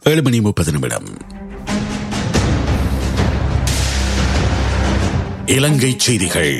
ஏழு மணி முப்பது நிமிடம் இலங்கை செய்திகள்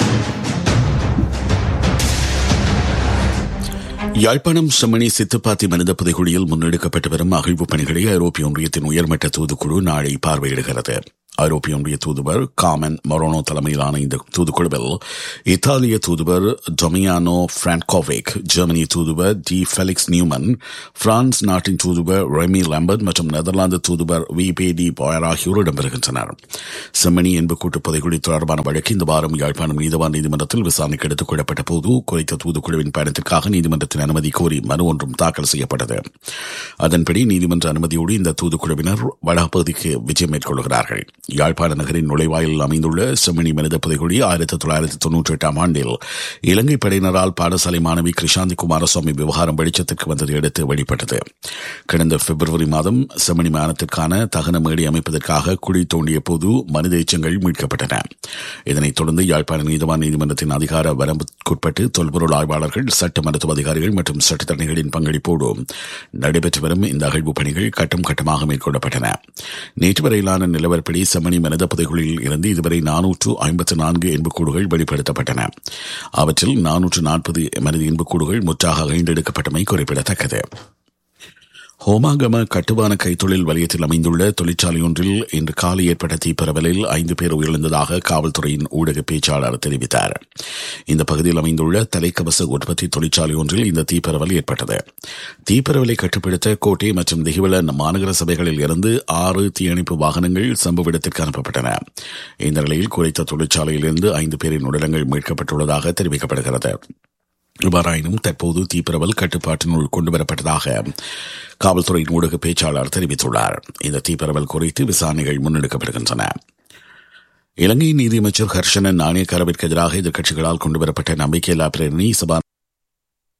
யாழ்ப்பாணம் செம்மணி சித்துப்பாத்தி மனித புதைகுழியில் முன்னெடுக்கப்பட்டு வரும் அகழ்வு பணிகளை ஐரோப்பிய ஒன்றியத்தின் உயர்மட்ட தூதுக்குழு நாளை பார்வையிடுகிறது ஐரோப்பிய ஒன்றிய தூதுவர் காமன் மொரோனோ தலைமையிலான இந்த தூதுக்குழுவில் இத்தாலிய தூதுவர் டொமியானோ பிரான்கோவிக் ஜெர்மனி தூதுவர் டி ஃபெலிக்ஸ் நியூமன் பிரான்ஸ் நாட்டின் தூதுவர் ரெமி லம்பர்ட் மற்றும் நெதர்லாந்து தூதுவர் வி பே டி பாயர் ஆகியோர் இடம்பெறுகின்றனர் செம்மணி என்பு கூட்டு புதைகுழி தொடர்பான வழக்கு இந்த வாரம் யாழ்ப்பாணம் நீதவான் நீதிமன்றத்தில் விசாரணைக்கு எடுத்துக் கொள்ளப்பட்ட போது குறித்த தூதுக்குழுவின் பயணத்திற்காக நீதிமன்றத்தின் அனுமதி கோரி மனு ஒன்றும் தாக்கல் செய்யப்பட்டது அதன்படி நீதிமன்ற அனுமதியோடு இந்த தூதுக்குழுவினர் வடபகுதிக்கு விஜயம் மேற்கொள்கிறார்கள் யாழ்ப்பாண நகரின் நுழைவாயில் அமைந்துள்ள செம்மணி மனித புதைகுழி ஆயிரத்தி தொள்ளாயிரத்தி தொன்னூற்றி எட்டாம் ஆண்டில் இலங்கை படையினரால் பாடசாலை மாணவி கிருஷாந்தி குமாரசுவாமி விவகாரம் வெளிச்சத்திற்கு வந்ததை அடுத்து வெளிப்பட்டது கடந்த பிப்ரவரி மாதம் செம்மணி மானத்திற்கான தகன மேடை அமைப்பதற்காக குழி தோண்டிய போது மனித எச்சங்கள் மீட்கப்பட்டன இதனைத் தொடர்ந்து யாழ்ப்பாண நீதவான் நீதிமன்றத்தின் அதிகார வரம்புக்குட்பட்டு தொல்பொருள் ஆய்வாளர்கள் சட்ட மருத்துவ அதிகாரிகள் மற்றும் சட்டத்தரணிகளின் பங்களிப்போடு நடைபெற்று வரும் இந்த அகழ்வு பணிகள் கட்டம் கட்டமாக மேற்கொள்ளப்பட்டன நேற்று வரையிலான நிலவரப்படி செம்மணி மனித புதைகுழியில் இருந்து இதுவரை நானூற்று ஐம்பத்து நான்கு எண்புக்கூடுகள் வெளிப்படுத்தப்பட்டன அவற்றில் நானூற்று நாற்பது மனித எண்புக்கூடுகள் முற்றாக அகழ்ந்தெடுக்கப்பட்டமை குறிப்பிடத்தக்கது ஹோமாகம கட்டுமான கைத்தொழில் வலயத்தில் அமைந்துள்ள தொழிற்சாலை ஒன்றில் இன்று காலை ஏற்பட்ட தீப்பரவலில் ஐந்து பேர் உயிரிழந்ததாக காவல்துறையின் ஊடக பேச்சாளர் தெரிவித்தார் இந்த பகுதியில் அமைந்துள்ள தலைக்கவச உற்பத்தி தொழிற்சாலை ஒன்றில் இந்த தீப்பரவல் ஏற்பட்டது தீப்பரவலை கட்டுப்படுத்த கோட்டை மற்றும் திகிவல மாநகர சபைகளில் இருந்து ஆறு தீயணைப்பு வாகனங்கள் சம்பவ இடத்திற்கு அனுப்பப்பட்டன இந்த நிலையில் குறித்த தொழிற்சாலையில் இருந்து ஐந்து பேரின் உடலங்கள் மீட்கப்பட்டுள்ளதாக தெரிவிக்கப்படுகிறது இவ்வாறாயினும் தற்போது தீப்பரவல் கட்டுப்பாட்டினுள் கொண்டுவரப்பட்டதாக காவல்துறையின் ஊடக பேச்சாளர் தெரிவித்துள்ளார் இந்த தீப்பரவல் குறித்து விசாரணைகள் முன்னெடுக்கப்படுகின்றன இலங்கை நீதியமைச்சர் ஹர்ஷனன் நாணயக்காரவிற்கு எதிராக எதிர்க்கட்சிகளால் கொண்டுவரப்பட்ட நம்பிக்கையில்லா பிரேரணி சபா